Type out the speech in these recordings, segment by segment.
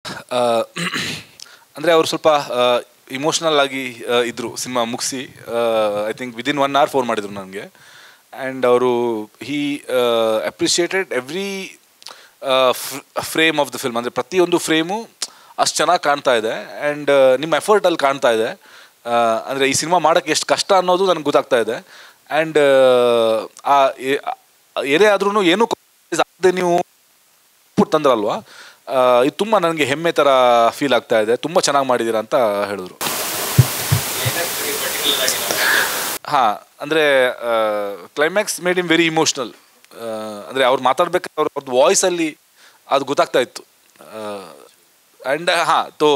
ಅಂದರೆ ಅವರು ಸ್ವಲ್ಪ ಇಮೋಷ್ನಲ್ ಆಗಿ ಆ, ಇದ್ರು ಸಿನಿಮಾ ಮುಗಿಸಿ I think within one hour phone ಮಾಡಿದ್ರು ನನಗೆ ಆ್ಯಂಡ್ ಅವರು he appreciated every frame of the film ಅಂದರೆ ಪ್ರತಿಯೊಂದು ಫ್ರೇಮು ಅಷ್ಟು ಚೆನ್ನಾಗಿ ಕಾಣ್ತಾ ಇದೆ ಆ್ಯಂಡ್ ನಿಮ್ಮ ಎಫರ್ಟಲ್ಲಿ ಕಾಣ್ತಾ ಇದೆ ಅಂದರೆ ಈ ಸಿನಿಮಾ ಮಾಡೋಕ್ಕೆ ಎಷ್ಟು ಕಷ್ಟ ಅನ್ನೋದು ನನಗೆ ಗೊತ್ತಾಗ್ತಾ ಇದೆ ಆ್ಯಂಡ್ ಆ ಏ- ಏನೇ ಆದ್ರೂ ಏನೂ ಆಗದೆ ನೀವು ಔಟ್ಪುಟ್ ತಂದ್ರಲ್ವಾ ಆ, ಇದು ತುಂಬ ನನಗೆ ಹೆಮ್ಮೆ ಥರ ಫೀಲ್ ಆಗ್ತಾ ಇದೆ ತುಂಬ ಚೆನ್ನಾಗಿ ಮಾಡಿದ್ದೀರಾ ಅಂತ ಹೇಳಿದ್ರು ಹಾಂ ಅಂದರೆ climax made him very emotional ಅಂದರೆ ಅವ್ರು ಮಾತಾಡ್ಬೇಕಾದ್ರೆ ಅವ್ರ ಅವ್ರದ್ದು ವಾಯ್ಸಲ್ಲಿ ಅದು ಗೊತ್ತಾಗ್ತಾ ಇತ್ತು ಆ್ಯಂಡ್ ಹಾಂ ತೋ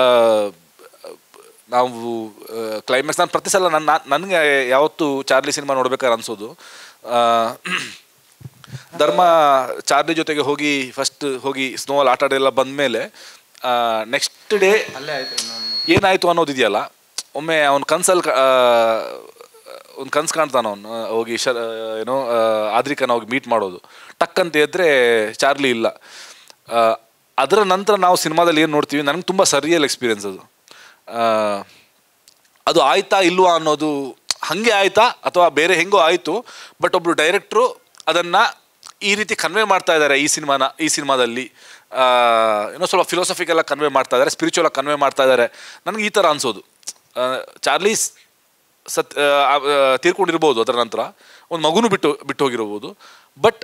ನಾವು ಕ್ಲೈಮ್ಯಾಕ್ಸ್ ನಾನು ಪ್ರತಿ ಸಲ ನನ್ನ ನನಗೆ ಯಾವತ್ತು ಚಾರ್ಲಿ ಸಿನಿಮಾ ನೋಡ್ಬೇಕಾದ್ರೆ ಅನ್ಸೋದು ಆ, ಧರ್ಮ ಚಾರ್ಲಿ ಜೊತೆಗೆ ಹೋಗಿ ಫಸ್ಟ್ ಹೋಗಿ ಸ್ನೋವಲ್ಲಿ ಆಟ ಆಡೆಲ್ಲ ಬಂದಮೇಲೆ ನೆಕ್ಸ್ಟ್ ಡೇ ಏನಾಯಿತು ಅನ್ನೋದಿದೆಯಲ್ಲ ಒಮ್ಮೆ ಅವನ ಕನ್ಸಲ್ಲಿ ಒಂದು ಕನ್ಸು ಕಾಣ್ತಾನ ಅವನು ಹೋಗಿ ಶ ಏನೋ ಆ, ಆದ್ರಿಕನ ಹೋಗಿ ಮೀಟ್ ಮಾಡೋದು ಟಕ್ ಅಂತ ಎದ್ರೆ ಚಾರ್ಲಿ ಇಲ್ಲ ಆ, ಅದರ ನಂತರ ನಾವು ಸಿನಿಮಾದಲ್ಲಿ ಏನು ನೋಡ್ತೀವಿ ನನಗೆ ತುಂಬ ಸರಿಯಲ್ ಎಕ್ಸ್ಪೀರಿಯನ್ಸ್ ಅದು ಆ, ಅದು ಆಯ್ತಾ ಇಲ್ವಾ ಅನ್ನೋದು ಹಾಗೆ ಆಯ್ತಾ ಅಥವಾ ಬೇರೆ ಹೆಂಗೋ ಆಯಿತು ಬಟ್ ಒಬ್ರು ಡೈರೆಕ್ಟ್ರು ಅದನ್ನು ಈ ರೀತಿ ಕನ್ವೆ ಮಾಡ್ತಾ ಇದ್ದಾರೆ ಈ ಸಿನಿಮಾನ ಈ ಸಿನಿಮಾದಲ್ಲಿ ಆ, ಏನೋ ಸ್ವಲ್ಪ ಫಿಲಾಸಫಿಕೆಲ್ಲ ಕನ್ವೆ ಮಾಡ್ತಾ ಇದ್ದಾರೆ ಸ್ಪಿರಿಚುವಲ್ ಕನ್ವೆ ಮಾಡ್ತಾ ಇದ್ದಾರೆ ನನಗೆ ಈ ಥರ ಅನ್ಸೋದು ಆ, ಚಾರ್ಲೀಸ್ ಸತ್ ಆ, ಆ, ತೀರ್ಕೊಂಡಿರ್ಬೋದು ಅದರ ನಂತರ ಒಂದು ಮಗುನು ಬಿಟ್ಟು ಬಿಟ್ಟು ಹೋಗಿರ್ಬೋದು ಬಟ್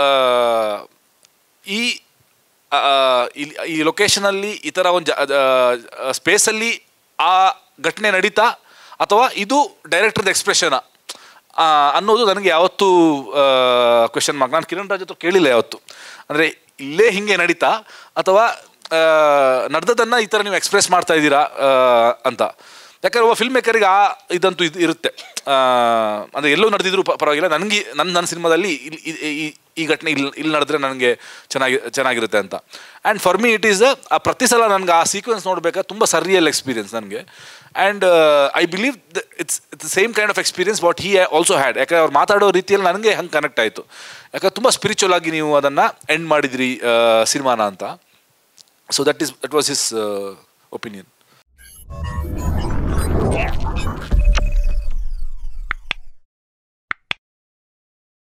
ಈ ಆ, ಇಲ್ಲಿ ಈ ಲೊಕೇಶನಲ್ಲಿ ಈ ಥರ ಒಂದು ಸ್ಪೇಸಲ್ಲಿ ಆ ಘಟನೆ ನಡೀತಾ ಅಥವಾ ಇದು ಡೈರೆಕ್ಟರ್ದ ಎಕ್ಸ್ಪ್ರೆಷನಾ ಅನ್ನೋದು ನನಗೆ ಯಾವತ್ತೂ ಕ್ವೆಶನ್ ಮಾರ್ಕ್ ನಾನು ಕಿರಣ್ ರಾಜ್ ಹತ್ರ ಕೇಳಿಲ್ಲ ಯಾವತ್ತು ಅಂದರೆ ಇಲ್ಲೇ ಹಿಂಗೆ ನಡೀತಾ ಅಥವಾ ನಡೆದದನ್ನು ಈ ಥರ ನೀವು ಎಕ್ಸ್ಪ್ರೆಸ್ ಮಾಡ್ತಾ ಇದ್ದೀರಾ ಆ, ಅಂತ ಯಾಕಂದ್ರೆ ಒಬ್ಬ ಫಿಲ್ಮ್ ಮೇಕರಿಗೆ ಆ ಇದಂತೂ ಇದು ಇರುತ್ತೆ ಅಂದರೆ ಎಲ್ಲೂ ನಡೆದಿದ್ರು ಪರವಾಗಿಲ್ಲ ನನಗೆ ನನ್ನ ನನ್ನ ಸಿನಿಮಾದಲ್ಲಿ ಇಲ್ಲಿ ಈ- ಈ- ಈ ಘಟನೆ ಇಲ್ಲಿ ಇಲ್ಲಿ ನಡೆದ್ರೆ ನನಗೆ ಚೆನ್ನಾಗಿ ಚೆನ್ನಾಗಿರುತ್ತೆ ಅಂತ and for me it is ಆ ಪ್ರತಿ ಸಲ ನನಗೆ ಆ ಸೀಕ್ವೆನ್ಸ್ ನೋಡ್ಬೇಕಾದ್ರೆ ತುಂಬ ಸರಿಯಲ್ ಎಕ್ಸ್ಪೀರಿಯನ್ಸ್ ನನಗೆ and I believe it's it's same kind of experience what he also had ಯಾಕಂದ್ರೆ ಅವ್ರು ಮಾತಾಡೋ ರೀತಿಯಲ್ಲಿ ನನಗೆ ಹಂಗೆ ಕನೆಕ್ಟ್ ಆಯಿತು ಯಾಕಂದ್ರೆ ತುಂಬ ಸ್ಪಿರಿಚುವಲ್ ಆಗಿ ನೀವು ಅದನ್ನು ಎಂಡ್ ಮಾಡಿದಿರಿ ಸಿನಿಮಾನ ಅಂತ so that is that was his opinion